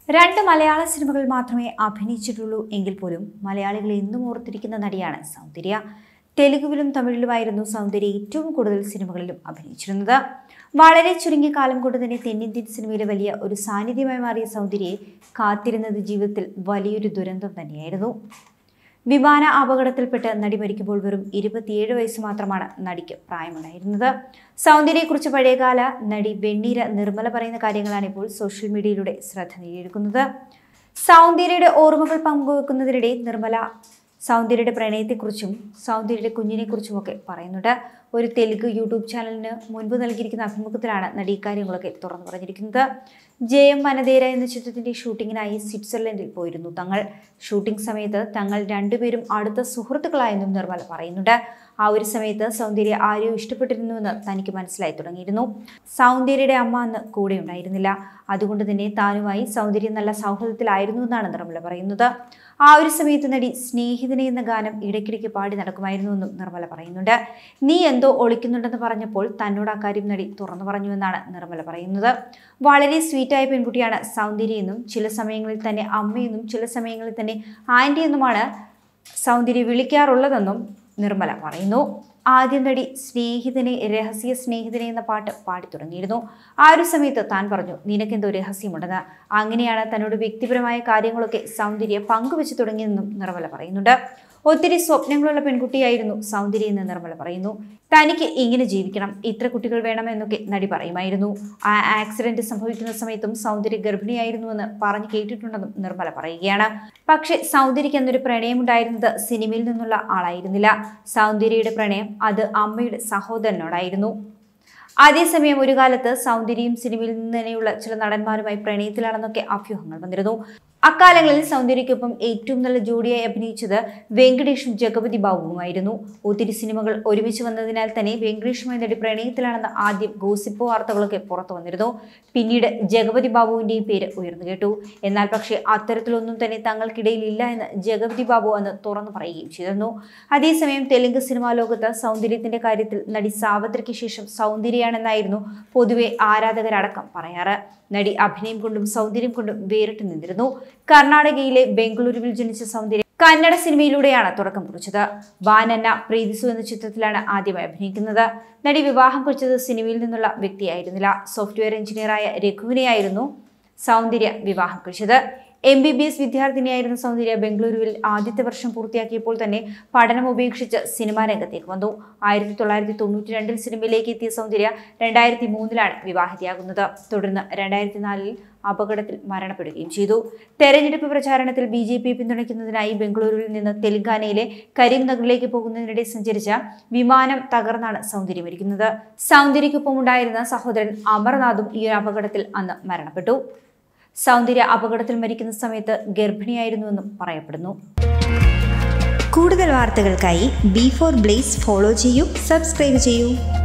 രണ്ട് മലയാള സിനിമകൾ മാത്രമേ അഭിനയിച്ചിട്ടുള്ളൂ എങ്കിൽ പോലും മലയാളികൾ എന്നും ഓർത്തിരിക്കുന്ന നടിയാണ് സൗന്ദര്യ തെലുഗുവിലും തമിഴിലുമായിരുന്നു സൗന്ദര്യ ഏറ്റവും കൂടുതൽ സിനിമകളിലും അഭിനയിച്ചിരുന്നത് വളരെ ചുരുങ്ങിയ കാലം കൊണ്ട് തന്നെ തെന്നിന്ത്യൻ സിനിമയിലെ വലിയ ഒരു സാന്നിധ്യമായി മാറിയ സൗന്ദര്യയെ കാത്തിരുന്നത് ജീവിതത്തിൽ വലിയൊരു ദുരന്തം തന്നെയായിരുന്നു വിമാന അപകടത്തിൽപ്പെട്ട് നടി മരിക്കുമ്പോൾ വെറും ഇരുപത്തിയേഴ് വയസ്സ് മാത്രമാണ് നടിക്ക് പ്രായമുണ്ടായിരുന്നത് സൗന്ദര്യയെക്കുറിച്ച് പഴയകാല നടി വെണ്ണീര നിർമ്മല പറയുന്ന കാര്യങ്ങളാണ് ഇപ്പോൾ സോഷ്യൽ മീഡിയയിലൂടെ ശ്രദ്ധ നേടിയെടുക്കുന്നത് സൗന്ദര്യയുടെ ഓർമ്മകൾ പങ്കുവെക്കുന്നതിനിടെ നിർമ്മല സൗന്ദര്യയുടെ പ്രണയത്തെക്കുറിച്ചും സൗന്ദര്യയുടെ കുഞ്ഞിനെക്കുറിച്ചുമൊക്കെ പറയുന്നുണ്ട് ഒരു തെലുങ്ക് യൂട്യൂബ് ചാനലിന് മുൻപ് നൽകിയിരിക്കുന്ന അഭിമുഖത്തിലാണ് നടി ഇക്കാര്യങ്ങളൊക്കെ തുറന്നു പറഞ്ഞിരിക്കുന്നത് ജയം വനതേര എന്ന ചിത്രത്തിന്റെ ഷൂട്ടിങ്ങിനായി സ്വിറ്റ്സർലൻഡിൽ പോയിരുന്നു തങ്ങൾ ഷൂട്ടിംഗ് സമയത്ത് തങ്ങൾ രണ്ടുപേരും അടുത്ത സുഹൃത്തുക്കളായെന്നും നിർമ്മല പറയുന്നുണ്ട് ആ ഒരു സമയത്ത് സൗന്ദര്യ ആരെയോ ഇഷ്ടപ്പെട്ടിരുന്നുവെന്ന് തനിക്ക് മനസ്സിലായി തുടങ്ങിയിരുന്നു സൗന്ദര്യയുടെ അമ്മ അന്ന് കൂടെ ഉണ്ടായിരുന്നില്ല അതുകൊണ്ട് തന്നെ താനുമായി സൗന്ദര്യം നല്ല സൗഹൃദത്തിലായിരുന്നു എന്നാണ് നിർമ്മല പറയുന്നത് ആ ഒരു സമയത്ത് നടി സ്നേഹിതനെ എന്ന ഗാനം ഇടയ്ക്കിടയ്ക്ക് പാടി നടക്കുമായിരുന്നുവെന്നും നിർമ്മല പറയുന്നുണ്ട് നീ എന്തോ ഒളിക്കുന്നുണ്ടെന്ന് പറഞ്ഞപ്പോൾ തന്നോട് ആ കാര്യം നടി തുറന്നു പറഞ്ഞുവെന്നാണ് നിർമ്മല പറയുന്നത് വളരെ സ്വീറ്റായ പെൺകുട്ടിയാണ് സൗന്ദര്യ എന്നും ചില സമയങ്ങളിൽ തന്നെ അമ്മയെന്നും ചില സമയങ്ങളിൽ തന്നെ ആൻറ്റി എന്നുമാണ് സൗന്ദര്യ വിളിക്കാറുള്ളതെന്നും നിർമ്മല പറയുന്നു ആദ്യം നടി സ്നേഹിതനെ രഹസ്യ സ്നേഹിതനെ എന്ന പാട്ട് പാടി തുടങ്ങിയിരുന്നു ആ ഒരു സമയത്ത് താൻ പറഞ്ഞു നിനക്കെന്തോ രഹസ്യമുണ്ടെന്ന് അങ്ങനെയാണ് തന്നോട് വ്യക്തിപരമായ കാര്യങ്ങളൊക്കെ സൗന്ദര്യ പങ്കുവെച്ച് തുടങ്ങിയതെന്നും നിർമ്മല പറയുന്നുണ്ട് ഒത്തിരി സ്വപ്നങ്ങളുള്ള പെൺകുട്ടിയായിരുന്നു സൗന്ദര്യ എന്ന് നിർമ്മല പറയുന്നു തനിക്ക് ഇങ്ങനെ ജീവിക്കണം ഇത്ര കുട്ടികൾ വേണമെന്നൊക്കെ നടി പറയുമായിരുന്നു ആ ആക്സിഡന്റ് സംഭവിക്കുന്ന സമയത്തും സൗന്ദര്യ ഗർഭിണിയായിരുന്നുവെന്ന് പറഞ്ഞു കേട്ടിട്ടുണ്ടെന്നും നിർമ്മല പറയുകയാണ് പക്ഷേ സൗന്ദര്യയ്ക്ക് അന്നൊരു പ്രണയമുണ്ടായിരുന്നത് സിനിമയിൽ നിന്നുള്ള ആളായിരുന്നില്ല സൗന്ദര്യയുടെ പ്രണയം അത് അമ്മയുടെ സഹോദരനോടായിരുന്നു അതേസമയം ഒരു കാലത്ത് സൗന്ദര്യയും സിനിമയിൽ നിന്ന് തന്നെയുള്ള ചില നടന്മാരുമായി പ്രണയത്തിലാണെന്നൊക്കെ അഭ്യൂഹങ്ങൾ വന്നിരുന്നു അക്കാലങ്ങളിൽ സൗന്ദര്യയ്ക്കൊപ്പം ഏറ്റവും നല്ല ജോഡിയായി അഭിനയിച്ചത് വെങ്കടേഷും ജഗപതി ബാബുവുമായിരുന്നു ഒത്തിരി സിനിമകൾ ഒരുമിച്ച് വന്നതിനാൽ തന്നെ വെങ്കടേഷുമായി നടി പ്രണയത്തിലാണെന്ന് ആദ്യം ഗോസിപ്പ് വാർത്തകളൊക്കെ പുറത്തു വന്നിരുന്നു പിന്നീട് ജഗപതി ബാബുവിന്റെയും പേര് ഉയർന്നു കേട്ടു എന്നാൽ പക്ഷേ അത്തരത്തിലൊന്നും തന്നെ തങ്ങൾക്കിടയിൽ ഇല്ല എന്ന് ജഗപതി ബാബു അന്ന് തുറന്നു പറയുകയും ചെയ്തിരുന്നു അതേസമയം തെലുങ്ക് സിനിമാ ലോകത്ത് സൗന്ദര്യത്തിന്റെ കാര്യത്തിൽ നടി സാവത്രിക്ക് ശേഷം സൗന്ദര്യയാണെന്നായിരുന്നു പൊതുവെ ആരാധകരടക്കം പറയാറ് നടി അഭിനയം കൊണ്ടും സൗന്ദര്യം കൊണ്ടും വേറിട്ട് നിന്നിരുന്നു കർണാടകയിലെ ബംഗളൂരുവിൽ ജനിച്ച സൗന്ദര്യം കന്നഡ സിനിമയിലൂടെയാണ് തുടക്കം കുറിച്ചത് ബാനന്ന പ്രീതിസു എന്ന ചിത്രത്തിലാണ് ആദ്യമായി അഭിനയിക്കുന്നത് നടി വിവാഹം കഴിച്ചത് സിനിമയിൽ നിന്നുള്ള വ്യക്തിയായിരുന്നില്ല സോഫ്റ്റ്വെയർ എഞ്ചിനീയറായ രഘുവിനെയായിരുന്നു സൗന്ദര്യ വിവാഹം കഴിച്ചത് എം ബി ബി എസ് വിദ്യാർത്ഥിനിയായിരുന്ന സൗന്ദര്യ ബംഗളൂരുവിൽ ആദ്യത്തെ വർഷം പൂർത്തിയാക്കിയപ്പോൾ തന്നെ പഠനം ഉപേക്ഷിച്ച് സിനിമാ രംഗത്തേക്ക് വന്നു ആയിരത്തി തൊള്ളായിരത്തി തൊണ്ണൂറ്റി രണ്ടിൽ സിനിമയിലേക്ക് എത്തിയ സൗന്ദര്യ രണ്ടായിരത്തി മൂന്നിലാണ് വിവാഹിതയാകുന്നത് തുടർന്ന് രണ്ടായിരത്തി നാലിൽ അപകടത്തിൽ മരണപ്പെടുകയും ചെയ്തു തെരഞ്ഞെടുപ്പ് പ്രചാരണത്തിൽ ബി ജെ പി പിന്തുണയ്ക്കുന്നതിനായി ബംഗളൂരുവിൽ നിന്ന് തെലങ്കാനയിലെ കരീംനഗറിലേക്ക് പോകുന്നതിനിടെ സഞ്ചരിച്ച വിമാനം തകർന്നാണ് സൗന്ദര്യം മരിക്കുന്നത് സൗന്ദര്യക്കൊപ്പം ഉണ്ടായിരുന്ന സഹോദരൻ അമർനാഥും ഈ അപകടത്തിൽ അന്ന് മരണപ്പെട്ടു സൗന്ദര്യ അപകടത്തിൽ മരിക്കുന്ന സമയത്ത് ഗർഭിണിയായിരുന്നുവെന്നും പറയപ്പെടുന്നു കൂടുതൽ വാർത്തകൾക്കായി ബി ഫോർ ബ്ലേസ് ഫോളോ ചെയ്യൂ സബ്സ്ക്രൈബ് ചെയ്യൂ